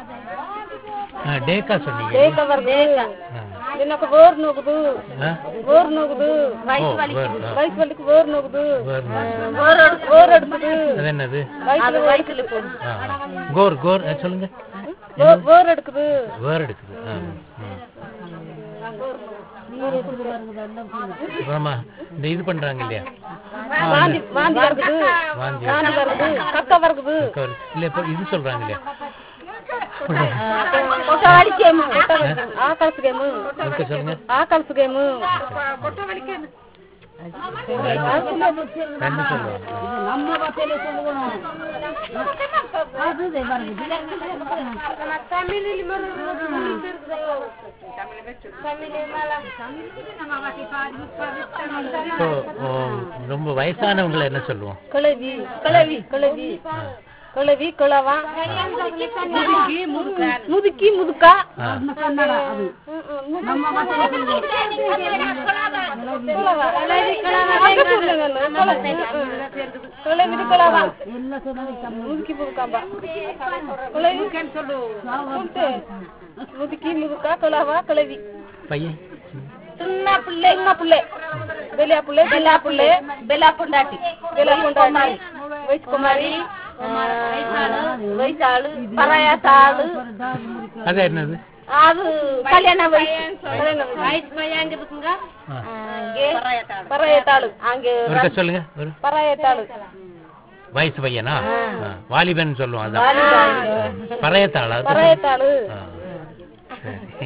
ஆ, டேக்கா சொன்னீங்க డేక వరకు ஆ. నిన్న ఒక ఓరు నొగుదు ஆ? ఓరు నొగుదు ஓ, வேர், ஆ. వయసు వాళ్ళకి ఓరు నొగుదు வேர், வேர். ఓరు అడుగుదు அது என்னது వయసు వయసులు ஆ. கோர் கோர் ஆ, சொல்லுங்க ఓరు అడుగుదు வேர் எடுக்குது ஆ, ம். அப்புறமா இந்த இது பண்றாங்க இல்லையா వాంది వాంది వరకుదు வாந்தி వాంది వరకుదు కక్క వరకుదు கவர். இல்ல இப்ப இது சொல்றாங்க இல்லையா ఒక వలికేము ఆకల్సుగేము ஒருக்க சொல்லுங்க ఆకల్సుగేము ரெண்டு சொல்லுவாங்க இப்போ ஓ, ரொம்ப வயசானவங்களை என்ன சொல்லுவோம் కొలవి కొలవి కొలవి కొలవి కొలవా ముదికి ముదుక ஆ. కొలవి కొలవా ముదికి ముదుకంబ కొలవి అంతే. ముదికి ముదుక కొలవా కొలవి பையன் చిన్న పుల్లె చిన్న పుల్లె బెలియా పుల్లె బెల్లా పుల్లె బెల్లా పుండాటి బెల్లా పుండాటి వయసు కుమారి వయసాಳು పరాయాసాಳು அது என்னது ಅದು ಕಲ್ಯಾಣ ವಯಸ್ಸು ಕಲ್ಯಾಣ ವಯಸ್ಸು ஆ. பறையத்தாಳು அங்க ஒருக்க சொல்லுங்க ஒரு பறையத்தாಳು வயசு பையனா ஆ. வாலிபன் சொல்லுவோம் அதான் பறையத்தாளா அது பறையத்தாಳು ஆ. சரி